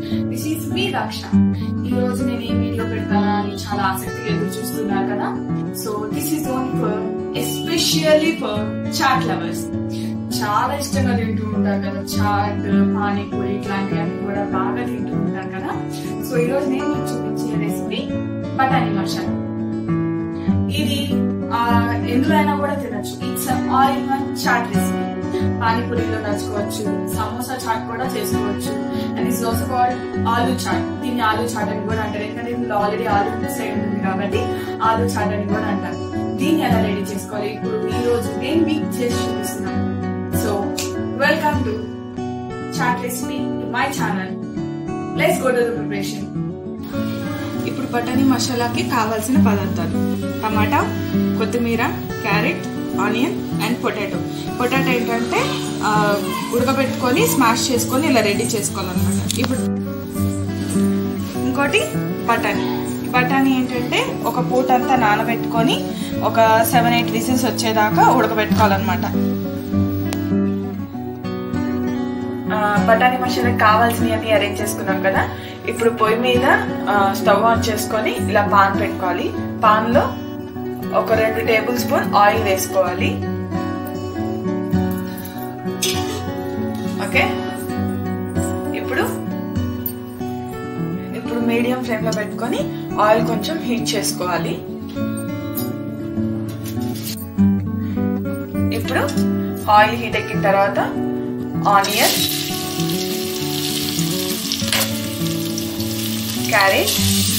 this is మీ రక్ష ఈ రోజు నేను ఏ వీడియో పెడతానా అని చాలా ఆసక్తిగా ఎదురు చూస్తున్నారు కదా so this is only for especially for chaat lovers చాలా ఇష్టంగా తింటూ ఉంటారు కదా చాట్ పానీపూరి ఇట్లాంటివన్నీ కూడా బాగా తింటూ ఉంటారు కదా సో ఈ రోజు నేను మీకు చూపించే రెసిపీ బఠానీ మసాలా ఇది ఆ, ఎందులోనైనా కూడా తినచ్చు it's all in one chaat recipe పానీపూరిలో నచ్చుకోవచ్చు సమోసా చాట్ కూడా చేసుకోవచ్చు and it's also called aloo chaat దీన్ని ఆలు చాట్ అని కూడా అంటారు ఎందుకంటే ఇందులో ఆల్రెడీ ఆలు సైడ్ ఉంది కాబట్టి ఆలు చాట్ అని కూడా అంటారు దీన్ని ఎలా రెడీ చేసుకోవాలి ఇప్పుడు ఈ రోజు నేను మీకు చేసి చూపిస్తున్నాను so welcome to chaat recipe my channel let's go to the preparation ఇప్పుడు బఠానీ మసాలాకి కావాల్సిన పదార్థాలు టమాటా కొత్తిమీర carrot onion and potato potato ఏంటంటే ఆ, ఉడకబెట్టుకొని స్మాష్ చేసుకొని ఇలా రెడీ చేసుకోవాలన్నమాట ఇప్పుడు ఇంకోటి బఠానీ ఈ బఠానీ ఏంటంటే ఒక పూట అంతా నానబెట్టుకొని ఒక సెవెన్ ఎయిట్ విజిల్స్ వచ్చేదాకా ఉడకబెట్టుకోవాలన్నమాట ఆ, బఠానీ మసాలాకి కావాల్సినవి అరేంజ్ చేసుకున్నాం కదా ఇప్పుడు పొయ్యి మీద ఆ, స్టవ్ ఆన్ చేసుకొని ఇలా పాన్ పెట్టుకోవాలి పాన్ లో ఒక రెండు టేబుల్ స్పూన్ ఆయిల్ వేసుకోవాలి ఓకే ఇప్పుడు ఇప్పుడు మీడియం ఫ్లేమ్ లో పెట్టుకొని ఆయిల్ కొంచెం హీట్ చేసుకోవాలి ఇప్పుడు ఆయిల్ హీట్ ఎక్కిన తర్వాత ఆనియన్ క్యారెట్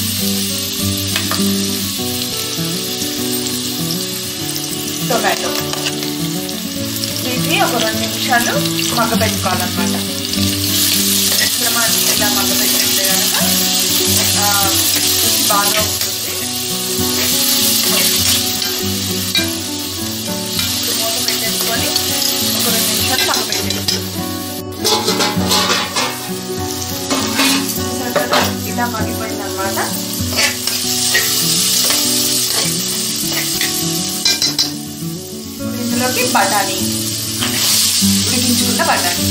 టొమాటో వీటిని ఒక రెండు నిమిషాలు మగ్గబెట్టుకోవాలన్నమాట ఇప్పుడు మనం ఇలా మగ్గబెట్టుకుంటే కనుక ఆ, రుచి బాగా ఉంటుంది ఇప్పుడు మూత పెట్టేసుకొని ఒక రెండు నిమిషాలు మగ్గబెట్టేసుకోవాలి ఇలా మగ్గిపోయింది అనమాట ఇందులోకి బఠానీ ఉడికించుకున్న బఠానీ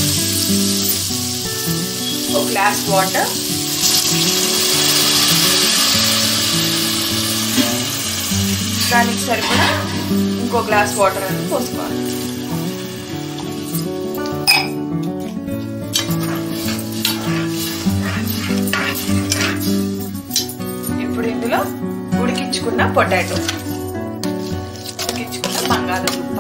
ఒక గ్లాస్ వాటర్ దానికి సరిపడా ఇంకో గ్లాస్ వాటర్ అనేది పోసుకోవాలి ఇప్పుడు ఇందులో ఉడికించుకున్న పొటాటో ఉడికించుకున్న బంగాళదుంప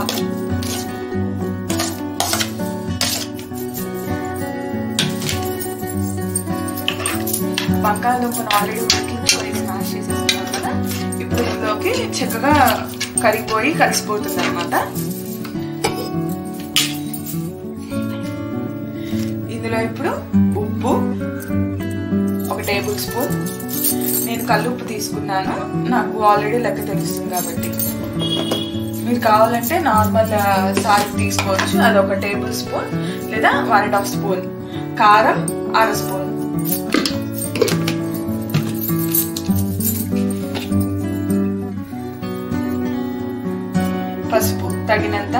బంగాళదుంపను ఆల్రెడీ ఉడికించుకొని స్మాష్ చేసేసుకున్నాం కదా ఇప్పుడు ఇందులోకి చక్కగా కరిగిపోయి కలిసిపోతుంది అనమాట ఇందులో ఇప్పుడు ఉప్పు ఒక టేబుల్ స్పూన్ నేను కల్లుప్పు తీసుకున్నాను నాకు ఆల్రెడీ లెక్క తెలుస్తుంది కాబట్టి మీరు కావాలంటే నార్మల్ సాల్ట్ తీసుకోవచ్చు అది ఒక టేబుల్ స్పూన్ లేదా వన్ అండ్ హాఫ్ స్పూన్ కారం అర స్పూన్ పసుపు తగినంత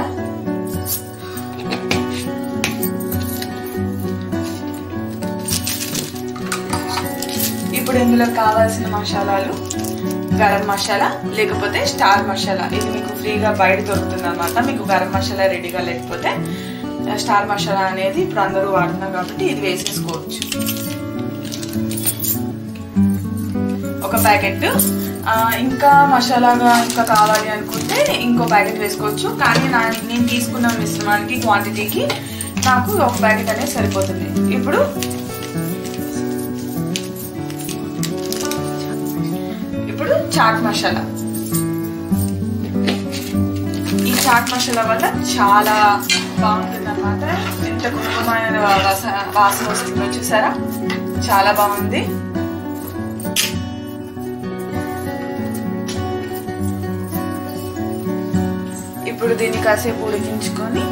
ఇప్పుడు ఇందులో కావాల్సిన మసాలాలు గరం మసాలా లేకపోతే స్టార్ మసాలా ఇది మీకు ఫ్రీగా బయట దొరుకుతుంది అనమాట మీకు గరం మసాలా రెడీగా లేకపోతే స్టార్ మసాలా అనేది ఇప్పుడు అందరూ వాడుతున్నారు కాబట్టి ఇది వేసేసుకోవచ్చు ఒక ప్యాకెట్ ఆ, ఇంకా మసాలాగా ఇంకా కావాలి అనుకుంటే ఇంకో ప్యాకెట్ వేసుకోవచ్చు కానీ నా నేను తీసుకున్న మిశ్రమానికి క్వాంటిటీకి నాకు ఒక ప్యాకెట్ అనేది సరిపోతుంది ఇప్పుడు ఇప్పుడు చాట్ మసాలా ఈ చాట్ మసాలా వల్ల చాలా బాగుంటుంది అనమాట ఎంత కుటుంబమైన వాసన వాసన వస్తుందో చూసారా చాలా బాగుంది ఇప్పుడు దీన్ని కాసేపు ఉడికించుకొని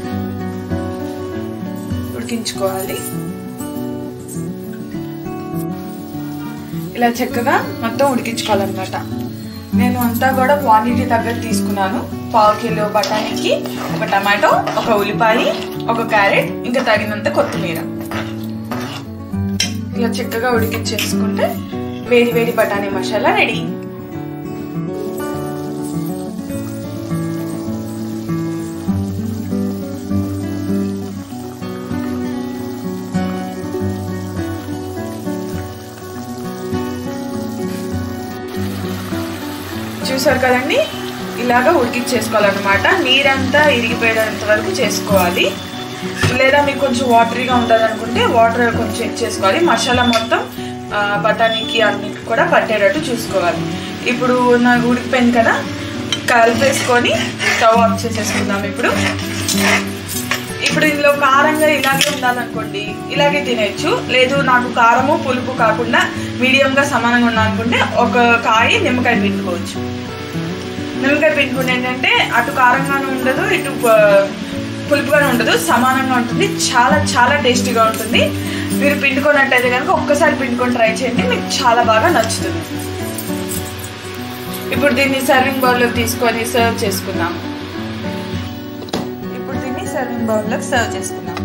ఉడికించుకోవాలి ఇలా చక్కగా మొత్తం ఉడికించుకోవాలన్నమాట నేను అంతా కూడా క్వాంటిటీ తగ్గట్టు తీసుకున్నాను పావు కిలో బఠానీకి ఒక టమాటో ఒక ఉల్లిపాయ ఒక క్యారెట్ ఇంకా తగినంత కొత్తిమీర ఇలా చక్కగా ఉడికించేసుకుంటే వేడి వేడి బఠానీ మసాలా రెడీ చూసారు కదండి ఇలాగా ఉడికించేసుకోవాలన్నమాట నీరంతా ఇరిగిపోయేంత వరకు చేసుకోవాలి లేదా మీకు కొంచెం వాటరీగా ఉండాలనుకుంటే వాటర్ కొంచెం చెక్ చేసుకోవాలి మసాలా మొత్తం ఆ, బఠానీకి అన్నిటి కూడా పట్టేటట్టు చూసుకోవాలి ఇప్పుడు నాకు ఉడికిపోయింది కదా కలిపేసుకొని స్టవ్ ఆఫ్ చేసేసుకుందాం ఇప్పుడు ఇప్పుడు ఇందులో కారంగా ఇలాగే ఉండాలనుకోండి ఇలాగే తినేయచ్చు లేదు నాకు కారము పులుపు కాకుండా మీడియంగా సమానంగా ఉండాలనుకుంటే ఒక కాయ నిమ్మకాయ పిండుకోవచ్చు నిమ్మకాయ పిండుకుంటే ఏంటంటే అటు కారంగానే ఉండదు ఇటు ఆ, పులుపుగానే ఉండదు సమానంగా ఉంటుంది చాలా చాలా టేస్టీగా ఉంటుంది మీరు పిండుకున్నట్టయితే కనుక ఒక్కసారి పిండుకొని ట్రై చేయండి మీకు చాలా బాగా నచ్చుతుంది ఇప్పుడు దీన్ని సర్వింగ్ బౌల్లోకి తీసుకొని సర్వ్ చేసుకుందాం ఇప్పుడు దీన్ని సర్వింగ్ బౌల్లోకి సర్వ్ చేసుకుందాం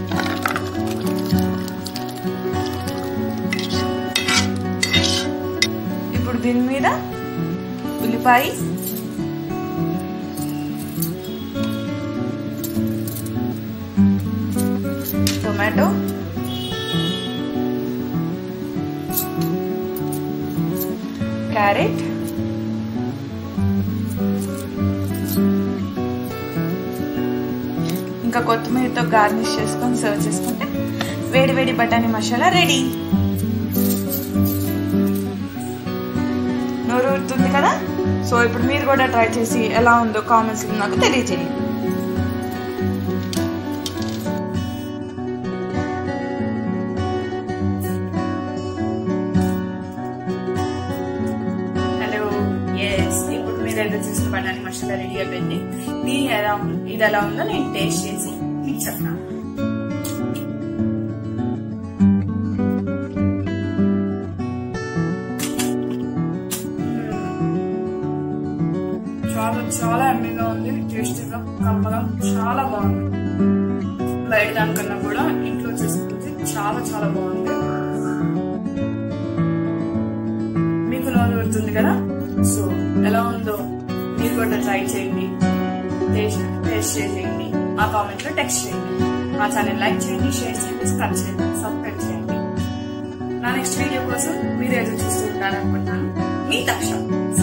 ఇప్పుడు దీని మీద ఉల్లిపాయ టొమాటో క్యారెట్ ఇంకా కొత్తిమీరతో గార్నిష్ చేసుకొని సర్వ్ చేసుకుంటే వేడి వేడి బఠానీ మసాలా రెడీ నోరు ఊరుతుంది కదా సో ఇప్పుడు మీరు కూడా ట్రై చేసి ఎలా ఉందో కామెంట్స్ నాకు తెలియజేయండి హలో ఎస్ ఇప్పుడు మీరు ఎలా చూసిన బఠానీ మసాలా రెడీ అయిపోయింది దీని ఎలా ఉంది ఇది ఎలా ఉందో నేను టేస్ట్ చేసి మీకు చెప్తాను చాలా చాలా ఎమ్మీగా ఉంది టేస్టీగా కమ్మగా చాలా బాగుంది బయట దానికన్నా కూడా ఇంట్లో చేసుకుంటే చాలా చాలా బాగుంది మీకు నోరు పెడుతుంది కదా సో ఎలా ఉందో మీరు కూడా ట్రై చేయండి టేస్ట్ టేస్ట్ చేయండి ఆ కామెంట్ లో టెక్స్ట్ చేయండి మా ఛానల్ లైక్ చేయండి షేర్ చేయండి సబ్స్క్రైబ్ చేయండి సబ్స్క్రైబ్ చేయండి నా నెక్స్ట్ వీడియో కోసం మీరు ఎదురు చూస్తూ ఉంటారనుకుంటున్నాను మీ తక్ష